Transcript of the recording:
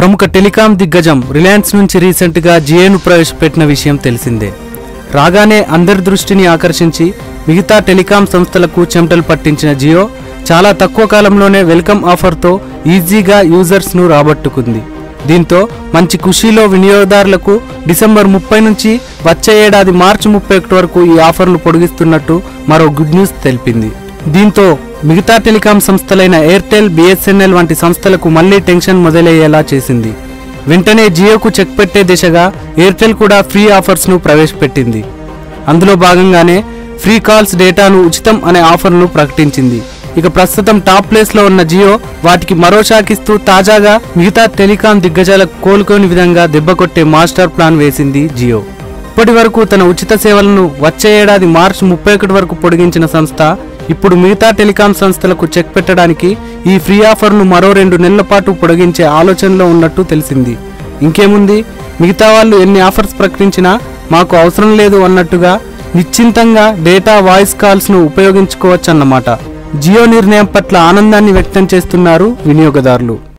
ప్రముఖ టెలికాం దిగ్గజం రిలయన్స్ నుంచి రీసెంట్గా జియోను ప్రవేశపెట్టిన విషయం తెలిసిందే రాగానే అందరి దృష్టిని ఆకర్షించి మిగతా టెలికాం సంస్థలకు చెమటలు పట్టించిన జియో చాలా తక్కువ కాలంలోనే వెల్కమ్ ఆఫర్తో ఈజీగా యూజర్స్ను రాబట్టుకుంది దీంతో మంచి ఖుషీలో వినియోగదారులకు డిసెంబర్ ముప్పై నుంచి వచ్చే ఏడాది మార్చి ముప్పై ఒకటి వరకు ఈ ఆఫర్లు పొడిగిస్తున్నట్టు మరో గుడ్ న్యూస్ తెలిపింది దీంతో మిగతా టెలికాం సంస్థలైన ఎయిర్టెల్ బిఎస్ఎన్ఎల్ వంటి సంస్థలకు మళ్లీ టెన్షన్ మొదలయ్యేలా చేసింది వెంటనే జియోకు చెక్ పెట్టే దిశగా ఎయిర్టెల్ కూడా ఫ్రీ ఆఫర్స్ను ప్రవేశపెట్టింది అందులో భాగంగానే ఫ్రీ కాల్స్ డేటాను ఉచితం అనే ఆఫర్ను ప్రకటించింది ఇక ప్రస్తుతం టాప్ ప్లేస్లో ఉన్న జియో వాటికి మరో షాక్ ఇస్తూ తాజాగా మిగతా టెలికాం దిగ్గజాలకు కోలుకోని విధంగా దెబ్బకొట్టే మాస్టర్ ప్లాన్ వేసింది జియో ఇప్పటి వరకు తన ఉచిత సేవలను వచ్చే ఏడాది మార్చి ముప్పై ఒకటి వరకు పొడిగించిన సంస్థ ఇప్పుడు మిగతా టెలికాం సంస్థలకు చెక్ పెట్టడానికి ఈ ఫ్రీ ఆఫర్ను మరో రెండు నెలల పాటు పొడిగించే ఆలోచనలో ఉన్నట్టు తెలిసింది ఇంకేముంది మిగతా వాళ్ళు ఎన్ని ఆఫర్స్ ప్రకటించినా మాకు అవసరం లేదు అన్నట్టుగా నిశ్చింతంగా డేటా వాయిస్ కాల్స్ను ఉపయోగించుకోవచ్చన్నమాట జియో నిర్ణయం పట్ల ఆనందాన్ని వ్యక్తం చేస్తున్నారు వినియోగదారులు